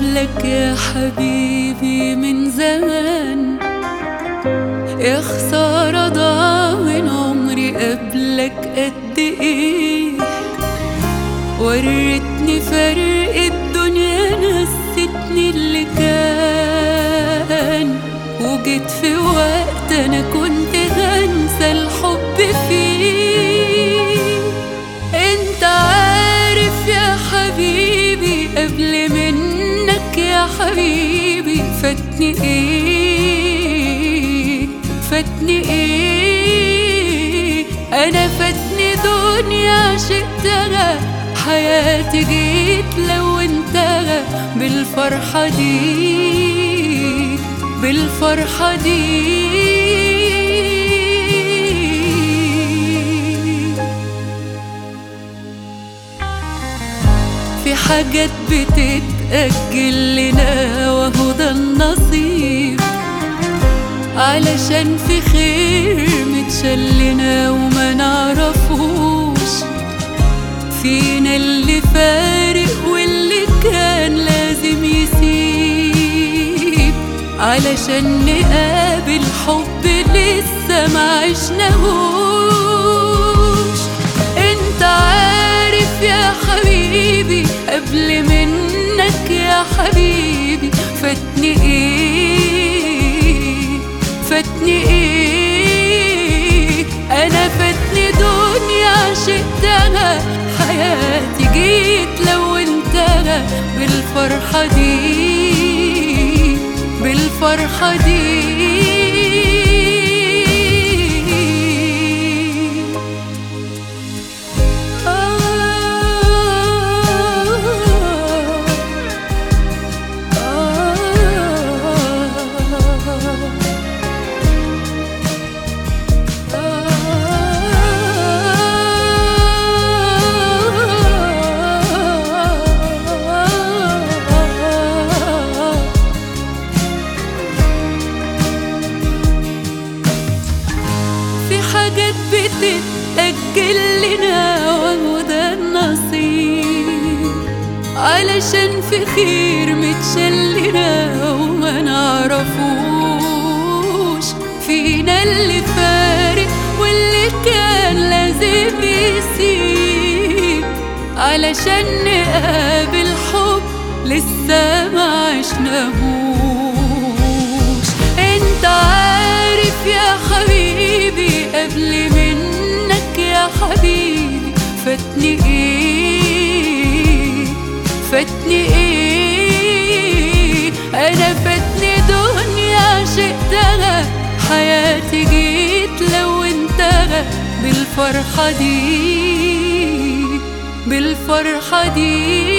قبلك يا حبيبي من زمان يا خسارة ضاع من عمري قبلك قد ايه وريتني فرق الدنيا نستني اللي كان وجيت في وقت انا كنت هنسى الحب فيه انت عارف يا حبيبي قبل منك يا حبيبي فاتني ايه فاتني ايه انا فاتني دنيا عشقتها حياتي جيت لو انتهى بالفرحة دي بالفرحة دي في حاجات بتتأجل لنا وهو ده النصيب علشان في خير متشلنا وما نعرفوش فينا اللي فارق واللي كان لازم يسيب علشان نقابل حب لسه ما عشناهوش انت عارف يا حبيبي قبل منك يا حبيبي فاتني ايه فاتني ايه انا فاتني دنيا عشقتها حياتي جيت لو انتهى بالفرحة دي بالفرحة دي في حاجات بتتأجل لنا وهو ده النصيب علشان في خير متشلنا وما نعرفوش فينا اللي فارق واللي كان لازم يسيب علشان نقابل حب لسه ما عشناهوش انت عارف يا حبيبي قبل منك يا حبيبي فاتني ايه فاتني ايه انا فاتني دنيا عشقتها حياتي جيت لو انتهى بالفرحة دي بالفرحة دي